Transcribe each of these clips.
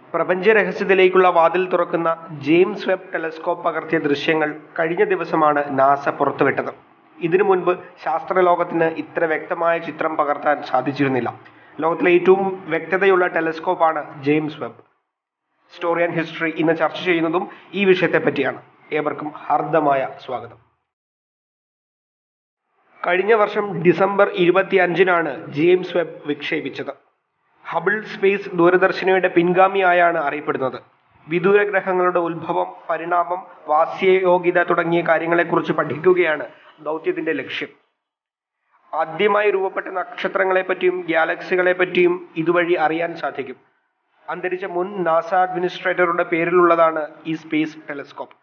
പ്രപഞ്ച രഹസ്യത്തിലേക്കുള്ള വാതിൽ തുറക്കുന്ന ജെയിംസ് വെബ് ടെലസ്കോപ്പ് പകർത്തിയ ദൃശ്യങ്ങൾ കഴിഞ്ഞ ദിവസമാണ് നാസ പുറത്തുവിട്ടത് ഇതിനു മുൻപ് ശാസ്ത്രലോകത്തിന് ഇത്ര വ്യക്തമായ ചിത്രം പകർത്താൻ സാധിച്ചിരുന്നില്ല ലോകത്തിലെ ഏറ്റവും വ്യക്തതയുള്ള ടെലസ്കോപ്പാണ് James Webb story and history ഇന്ന് ചർച്ച ചെയ്യുന്നതും ഈ വിഷയത്തെ പറ്റിയാണ് ഏവർക്കും ഹാർദമായ സ്വാഗതം കഴിഞ്ഞ വർഷം ഡിസംബർ ഇരുപത്തി അഞ്ചിനാണ് ജെയിംസ് വെബ് വിക്ഷേപിച്ചത് ഹബിൾ സ്പേസ് ദൂരദർശിനിയുടെ പിൻഗാമിയായാണ് അറിയപ്പെടുന്നത് വിദൂര ഗ്രഹങ്ങളുടെ ഉത്ഭവം പരിണാമം വാസ്യയോഗ്യത തുടങ്ങിയ കാര്യങ്ങളെക്കുറിച്ച് പഠിക്കുകയാണ് ദൗത്യത്തിന്റെ ലക്ഷ്യം ആദ്യമായി രൂപപ്പെട്ട നക്ഷത്രങ്ങളെ പറ്റിയും ഗാലക്സികളെ പറ്റിയും ഇതുവഴി അറിയാൻ സാധിക്കും അന്തരിച്ച മുൻ നാസ അഡ്മിനിസ്ട്രേറ്ററുടെ പേരിലുള്ളതാണ് ഈ സ്പേസ് ടെലസ്കോപ്പ്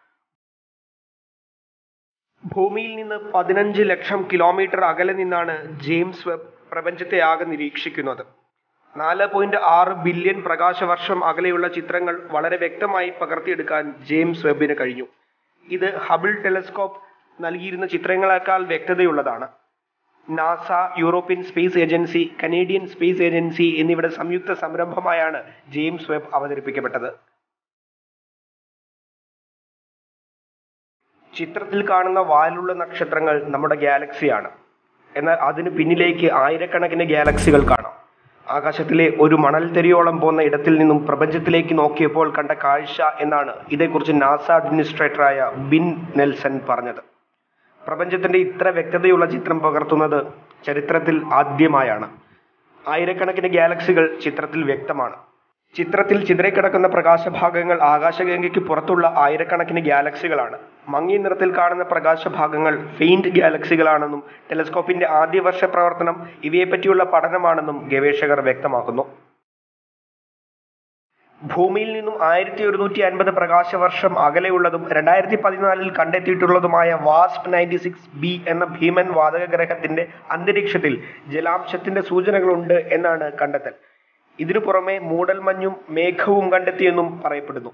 ഭൂമിയിൽ നിന്ന് പതിനഞ്ച് ലക്ഷം കിലോമീറ്റർ അകലെ നിന്നാണ് ജെയിംസ് വെബ് പ്രപഞ്ചത്തെ ആകെ നിരീക്ഷിക്കുന്നത് നാല് പോയിന്റ് ആറ് ബില്യൺ പ്രകാശവർഷം അകലെയുള്ള ചിത്രങ്ങൾ വളരെ വ്യക്തമായി പകർത്തിയെടുക്കാൻ ജെയിംസ് വെബിന് കഴിഞ്ഞു ഇത് ഹബിൾ ടെലസ്കോപ്പ് നൽകിയിരുന്ന ചിത്രങ്ങളെക്കാൾ വ്യക്തതയുള്ളതാണ് NASA European space agency Canadian space agency എന്നിവയുടെ സംയുക്ത സംരംഭമായാണ് ജെയിംസ് വെബ് അവതരിപ്പിക്കപ്പെട്ടത് ചിത്രത്തിൽ കാണുന്ന വാലുള്ള നക്ഷത്രങ്ങൾ നമ്മുടെ ഗാലക്സിയാണ് എന്നാൽ അതിന് പിന്നിലേക്ക് ആയിരക്കണക്കിന് ഗാലക്സികൾ കാണാം ആകാശത്തിലെ ഒരു മണൽത്തെരിയോളം പോകുന്ന ഇടത്തിൽ നിന്നും പ്രപഞ്ചത്തിലേക്ക് നോക്കിയപ്പോൾ കണ്ട കാഴ്ച എന്നാണ് ഇതേക്കുറിച്ച് നാസ അഡ്മിനിസ്ട്രേറ്ററായ ബിൻ നെൽസൺ പറഞ്ഞത് പ്രപഞ്ചത്തിന്റെ ഇത്ര വ്യക്തതയുള്ള ചിത്രം പകർത്തുന്നത് ചരിത്രത്തിൽ ആദ്യമായാണ് ആയിരക്കണക്കിന് ഗാലക്സികൾ ചിത്രത്തിൽ വ്യക്തമാണ് ചിത്രത്തിൽ ചിതറിക്കിടക്കുന്ന പ്രകാശഭാഗങ്ങൾ ആകാശഗംഗയ്ക്ക് പുറത്തുള്ള ആയിരക്കണക്കിന് ഗാലക്സികളാണ് മങ്ങിയ നിറത്തിൽ കാണുന്ന പ്രകാശഭാഗങ്ങൾ ഫെയിന്റ് ഗാലക്സികളാണെന്നും ടെലസ്കോപ്പിന്റെ ആദ്യ വർഷ പ്രവർത്തനം ഇവയെപ്പറ്റിയുള്ള പഠനമാണെന്നും ഗവേഷകർ വ്യക്തമാക്കുന്നു ഭൂമിയിൽ നിന്നും ആയിരത്തി ഒരുന്നൂറ്റി അൻപത് പ്രകാശവർഷം അകലെയുള്ളതും രണ്ടായിരത്തി പതിനാലിൽ കണ്ടെത്തിയിട്ടുള്ളതുമായ വാസ്പ് നയൻറ്റി സിക്സ് ബി എന്ന ഭീമൻ വാതക ഗ്രഹത്തിന്റെ അന്തരീക്ഷത്തിൽ ജലാംശത്തിന്റെ സൂചനകളുണ്ട് എന്നാണ് കണ്ടെത്തൽ ഇതിനു പുറമെ മൂടൽമഞ്ഞും മേഘവും കണ്ടെത്തിയെന്നും പറയപ്പെടുന്നു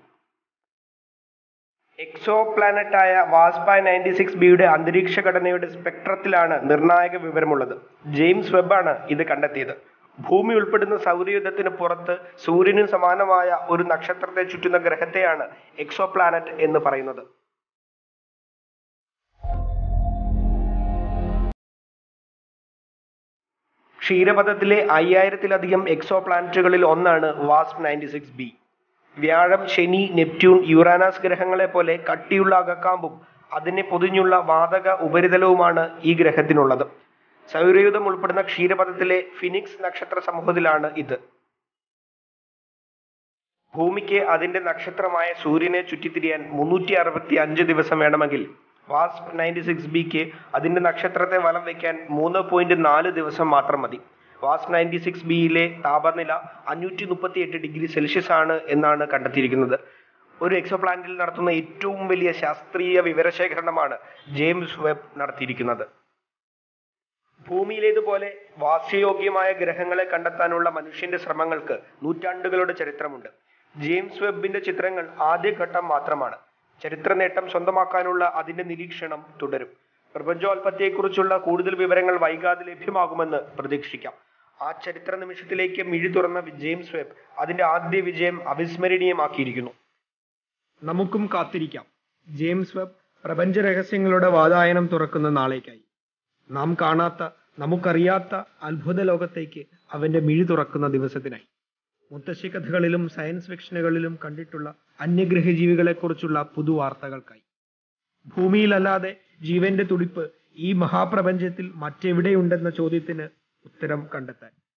എക്സോ പ്ലാനറ്റായ വാസ്പ നയൻറ്റി സിക്സ് ബിയുടെ അന്തരീക്ഷ ഘടനയുടെ സ്പെക്ട്രത്തിലാണ് നിർണായക വിവരമുള്ളത് ജെയിംസ് വെബാണ് ഇത് കണ്ടെത്തിയത് ഭൂമി ഉൾപ്പെടുന്ന സൗരയുധത്തിന് പുറത്ത് സൂര്യന് സമാനമായ ഒരു നക്ഷത്രത്തെ ചുറ്റുന്ന ഗ്രഹത്തെയാണ് എക്സോ പ്ലാനറ്റ് എന്ന് പറയുന്നത് ക്ഷീരപഥത്തിലെ അയ്യായിരത്തിലധികം എക്സോ പ്ലാനറ്റുകളിൽ ഒന്നാണ് വാസ്പ് നയൻറ്റി സിക്സ് ബി വ്യാഴം ശനി നെപ്റ്റ്യൂൺ യുറാനസ് ഗ്രഹങ്ങളെ പോലെ കട്ടിയുള്ള അകക്കാമ്പും അതിനെ പൊതിഞ്ഞുള്ള വാതക ഉപരിതലവുമാണ് ഈ ഗ്രഹത്തിനുള്ളത് സൗരയൂഥം ഉൾപ്പെടുന്ന ക്ഷീരപഥത്തിലെ ഫിനിക്സ് നക്ഷത്ര സമൂഹത്തിലാണ് ഇത് ഭൂമിക്ക് അതിന്റെ നക്ഷത്രമായ സൂര്യനെ ചുറ്റിത്തിരിയാൻ മുന്നൂറ്റി അറുപത്തി അഞ്ച് ദിവസം വേണമെങ്കിൽ വാസ്പ് നയൻറ്റി സിക്സ് ബിക്ക് അതിന്റെ നക്ഷത്രത്തെ വലം വയ്ക്കാൻ മൂന്ന് പോയിന്റ് നാല് ദിവസം മാത്രം മതി വാസ്പ് നയൻറ്റി സിക്സ് ബിയിലെ താപനില അഞ്ഞൂറ്റി മുപ്പത്തി എട്ട് ഡിഗ്രി സെൽഷ്യസ് ആണ് എന്നാണ് കണ്ടെത്തിയിരിക്കുന്നത് ഒരു എക്സോപ്ലാനറ്റിൽ നടത്തുന്ന ഏറ്റവും വലിയ ശാസ്ത്രീയ വിവരശേഖരണമാണ് ജെയിംസ് വെബ് നടത്തിയിരിക്കുന്നത് ഭൂമിയിലേതുപോലെ വാസ്യയോഗ്യമായ ഗ്രഹങ്ങളെ കണ്ടെത്താനുള്ള മനുഷ്യന്റെ ശ്രമങ്ങൾക്ക് നൂറ്റാണ്ടുകളുടെ ചരിത്രമുണ്ട് ജെയിംസ് വെബിന്റെ ചിത്രങ്ങൾ ആദ്യഘട്ടം മാത്രമാണ് ചരിത്ര നേട്ടം സ്വന്തമാക്കാനുള്ള അതിന്റെ നിരീക്ഷണം തുടരും പ്രപഞ്ചോൽപത്തിയെക്കുറിച്ചുള്ള കൂടുതൽ വിവരങ്ങൾ വൈകാതെ ലഭ്യമാകുമെന്ന് പ്രതീക്ഷിക്കാം ആ ചരിത്ര നിമിഷത്തിലേക്ക് മിഴി തുറന്ന ജെയിംസ് വെബ് അതിന്റെ ആദ്യ വിജയം അവിസ്മരണീയമാക്കിയിരിക്കുന്നു നമുക്കും കാത്തിരിക്കാം ജെയിംസ് വെബ് പ്രപഞ്ച രഹസ്യങ്ങളുടെ വാതായനം തുറക്കുന്ന നാളേക്കായി നാം കാണാത്ത നമുക്കറിയാത്ത അത്ഭുത ലോകത്തേക്ക് അവന്റെ മിഴി തുറക്കുന്ന ദിവസത്തിനായി മുത്തശ്ശി കഥകളിലും സയൻസ് ഫിക്ഷനുകളിലും കണ്ടിട്ടുള്ള അന്യഗ്രഹ ജീവികളെക്കുറിച്ചുള്ള പുതുവാർത്തകൾക്കായി ഭൂമിയിലല്ലാതെ ജീവന്റെ തുടിപ്പ് ഈ മഹാപ്രപഞ്ചത്തിൽ മറ്റെവിടെയുണ്ടെന്ന ചോദ്യത്തിന് ഉത്തരം കണ്ടെത്താൻ